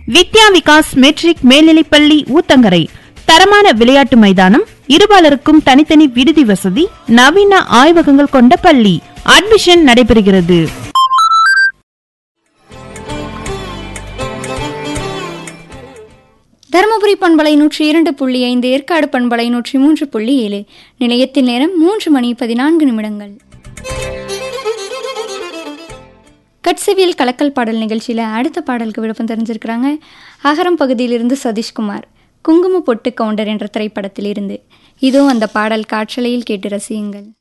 வித்யா Vikas matric மேல்நிலைப்பள்ளி ஊத்தங்கரை தரமான விளையாட்டு மைதானம் இருபாலருக்கும் தனித்தனி விடுதி வசதி நவீன ஆய்வகங்கள் கொண்ட பள்ளி அட்மிஷன் நடைபெறுகிறது தருமபுரி பண்பலை நூற்றி இரண்டு புள்ளி ஐந்து ஏற்காடு பண்பலை நூற்றி மூன்று புள்ளி ஏழு நிலையத்தின் நேரம் மூன்று மணி பதினான்கு நிமிடங்கள் கட்சவியல் கலக்கல் பாடல் நிகழ்ச்சியில் அடுத்த பாடலுக்கு விருப்பம் தெரிஞ்சிருக்கிறாங்க அகரம் பகுதியிலிருந்து சதீஷ்குமார் குங்கும பொட்டு கவுண்டர் என்ற திரைப்படத்திலிருந்து இதோ அந்த பாடல் காற்றலையில் கேட்டு ரசியுங்கள்